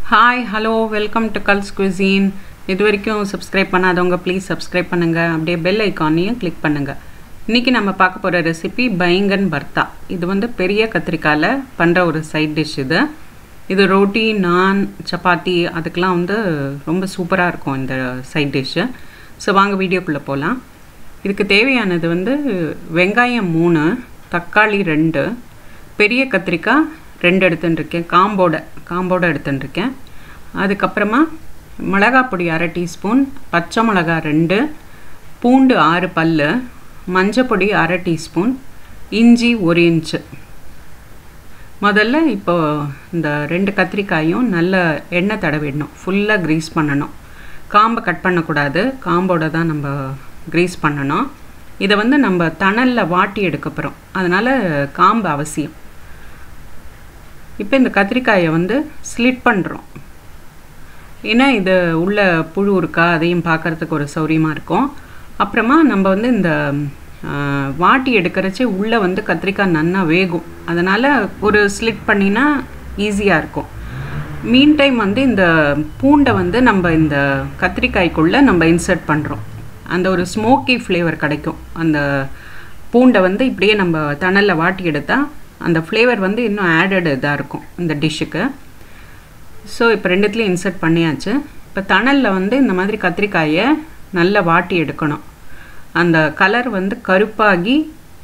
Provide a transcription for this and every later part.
hi hello welcome to Kal's cuisine இது வரைக்கும் subscribe பண்ணாதவங்க ப்ளீஸ் சப்ஸ்கிரைப் பண்ணுங்கள் அப்படியே பெல் ஐக்கானையும் கிளிக் பண்ணுங்கள் இன்றைக்கி நம்ம பார்க்க போகிற ரெசிபி பைங்கன் பர்த்தா இது வந்து பெரிய கத்திரிக்காயில் பண்ணுற ஒரு சைட் டிஷ் இது இது ரோட்டி நான் சப்பாத்தி அதுக்கெலாம் வந்து ரொம்ப சூப்பராக இருக்கும் இந்த சைட் டிஷ்ஷு ஸோ வாங்க வீடியோக்குள்ளே போகலாம் இதுக்கு தேவையானது வந்து வெங்காயம் மூணு தக்காளி ரெண்டு பெரிய கத்திரிக்காய் ரெண்டு எடுத்துட்டுருக்கேன் காம்போட காம்போட எடுத்துட்டுருக்கேன் அதுக்கப்புறமா மிளகாய் பொடி அரை டீஸ்பூன் பச்சை மிளகா ரெண்டு பூண்டு ஆறு பல் மஞ்சள் பொடி அரை டீஸ்பூன் இஞ்சி ஒரு இன்ச்சு முதல்ல இப்போ இந்த ரெண்டு கத்திரிக்காயும் நல்ல எண்ணெய் தடவிடணும் ஃபுல்லாக க்ரீஸ் பண்ணணும் காம்பை கட் பண்ணக்கூடாது காம்போட தான் நம்ம க்ரீஸ் பண்ணணும் இதை வந்து நம்ம தணலில் வாட்டி எடுக்க போகிறோம் அதனால் காம்பு அவசியம் இப்போ இந்த கத்திரிக்காயை வந்து ஸ்லிட் பண்ணுறோம் ஏன்னா இது உள்ள புழு இருக்கா அதையும் பார்க்குறதுக்கு ஒரு சௌரியமாக இருக்கும் அப்புறமா நம்ம வந்து இந்த வாட்டி எடுக்கிறச்சே உள்ளே வந்து கத்திரிக்காய் நன்னா வேகும் அதனால் ஒரு ஸ்லிட் பண்ணினா ஈஸியாக இருக்கும் மீன் டைம் வந்து இந்த பூண்டை வந்து நம்ம இந்த கத்திரிக்காய்க்குள்ளே நம்ம இன்சர்ட் பண்ணுறோம் அந்த ஒரு ஸ்மோக்கி ஃப்ளேவர் கிடைக்கும் அந்த பூண்டை வந்து இப்படியே நம்ம தணலில் வாட்டி எடுத்தால் அந்த ஃப்ளேவர் வந்து இன்னும் ஆடட் இதாக இருக்கும் இந்த டிஷ்ஷுக்கு ஸோ இப்போ ரெண்டுத்துலேயும் இன்சர்ட் பண்ணியாச்சு இப்போ தணலில் வந்து இந்த மாதிரி கத்திரிக்காயை நல்லா வாட்டி எடுக்கணும் அந்த கலர் வந்து கருப்பாகி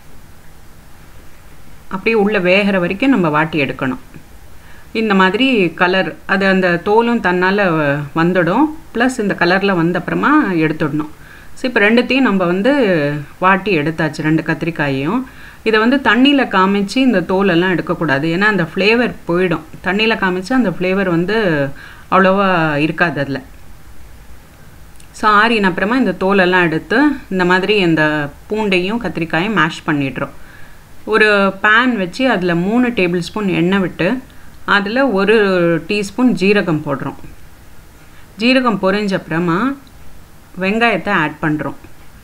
அப்படியே உள்ளே வேகிற வரைக்கும் நம்ம வாட்டி எடுக்கணும் இந்த மாதிரி கலர் அது அந்த தோலும் தன்னால் வந்துடும் ப்ளஸ் இந்த கலரில் வந்த அப்புறமா எடுத்துடணும் ஸோ இப்போ ரெண்டுத்தையும் நம்ம வந்து வாட்டி எடுத்தாச்சு ரெண்டு கத்திரிக்காயையும் இதை வந்து தண்ணியில் காமிச்சு இந்த தோலெல்லாம் எடுக்கக்கூடாது ஏன்னா அந்த ஃப்ளேவர் போயிடும் தண்ணியில் காமிச்சு அந்த ஃப்ளேவர் வந்து அவ்வளோவா இருக்காது அதில் ஸோ ஆறின அப்புறமா இந்த தோலெல்லாம் எடுத்து இந்த மாதிரி இந்த பூண்டையும் கத்திரிக்காயும் மேஷ் பண்ணிடுறோம் ஒரு பேன் வச்சு அதில் மூணு டேபிள் ஸ்பூன் எண்ணெய் விட்டு அதில் ஒரு டீஸ்பூன் ஜீரகம் போடுறோம் ஜீரகம் பொரிஞ்ச அப்புறமா வெங்காயத்தை ஆட் பண்ணுறோம்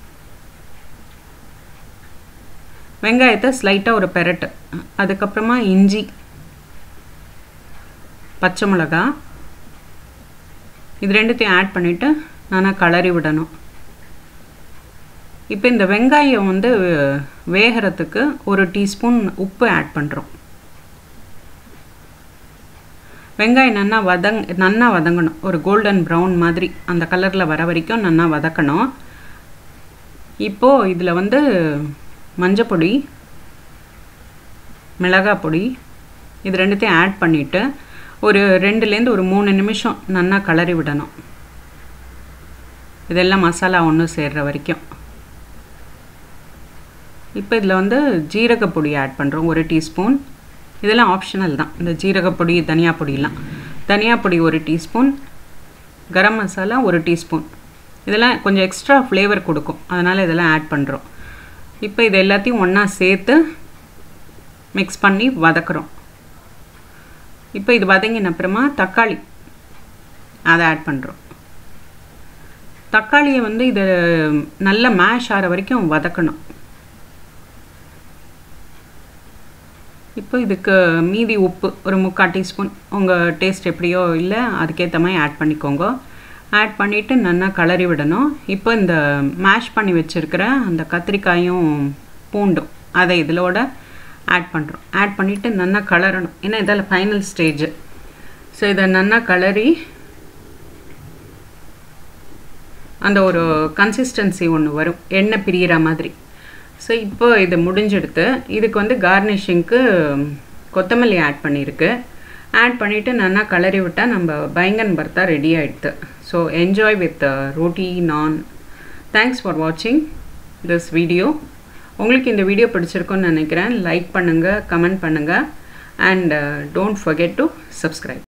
வெங்காயத்தை ஸ்லைட்டாக ஒரு பெரட்டு அதுக்கப்புறமா இஞ்சி பச்சை மிளகா இது ரெண்டுத்தையும் ஆட் பண்ணிவிட்டு நான் கலரி விடணும் இப்போ இந்த வெங்காயம் வந்து வேகிறதுக்கு ஒரு டீஸ்பூன் உப்பு ஆட் பண்ணுறோம் வெங்காயம் நல்லா வதங் நல்லா வதங்கணும் ஒரு கோல்டன் ப்ரௌன் மாதிரி அந்த கலரில் வர வரைக்கும் நல்லா வதக்கணும் இப்போது இதில் வந்து மஞ்சப்பொடி மிளகாய் பொடி இது ரெண்டுத்தையும் ஆட் பண்ணிவிட்டு ஒரு ரெண்டுலேருந்து ஒரு மூணு நிமிஷம் நல்லா கலரி விடணும் இதெல்லாம் மசாலா ஒன்று சேர்கிற வரைக்கும் இப்போ இதில் வந்து ஜீரகப்பொடி ஆட் பண்ணுறோம் ஒரு டீஸ்பூன் இதெல்லாம் ஆப்ஷனல் தான் இந்த ஜீரகப்பொடி தனியா பொடியெலாம் தனியா பொடி ஒரு டீஸ்பூன் கரம் மசாலா ஒரு டீஸ்பூன் இதெல்லாம் கொஞ்சம் எக்ஸ்ட்ரா ஃப்ளேவர் கொடுக்கும் அதனால் இதெல்லாம் ஆட் பண்ணுறோம் இப்போ இது எல்லாத்தையும் ஒன்றா சேர்த்து மிக்ஸ் பண்ணி வதக்குறோம் இப்போ இது வதங்கின அப்புறமா தக்காளி அதை ஆட் பண்ணுறோம் தக்காளியை வந்து இது நல்ல மேஷ் ஆகிற வரைக்கும் வதக்கணும் இப்போ இதுக்கு மீதி உப்பு ஒரு முக்கால் டீஸ்பூன் உங்கள் டேஸ்ட் எப்படியோ இல்லை அதுக்கேற்ற மாதிரி ஆட் பண்ணிக்கோங்க ஆட் பண்ணிவிட்டு நல்லா கலரி விடணும் இப்போ இந்த மேஷ் பண்ணி வச்சுருக்கிற அந்த கத்திரிக்காயும் பூண்டும் அதை இதிலோட ஆட் பண்ணுறோம் ஆட் பண்ணிவிட்டு நல்லா கலரணும் ஏன்னா இதில் ஃபைனல் ஸ்டேஜ் ஸோ இதை நல்லா கலரி அந்த ஒரு கன்சிஸ்டன்சி ஒன்று வரும் எண்ணெய் பிரிகிற மாதிரி ஸோ இப்போ இது முடிஞ்செடுத்து இதுக்கு வந்து கார்னிஷிங்க்கு கொத்தமல்லி ஆட் பண்ணியிருக்கு ஆட் பண்ணிவிட்டு நல்லா கலரி விட்டால் நம்ம பைங்கன் பர்த்தா ரெடி ஆகிடுது so enjoy with roti naan thanks for வாட்சிங் திஸ் வீடியோ உங்களுக்கு இந்த வீடியோ பிடிச்சிருக்குன்னு நினைக்கிறேன் லைக் பண்ணுங்கள் கமெண்ட் பண்ணுங்கள் and don't forget to subscribe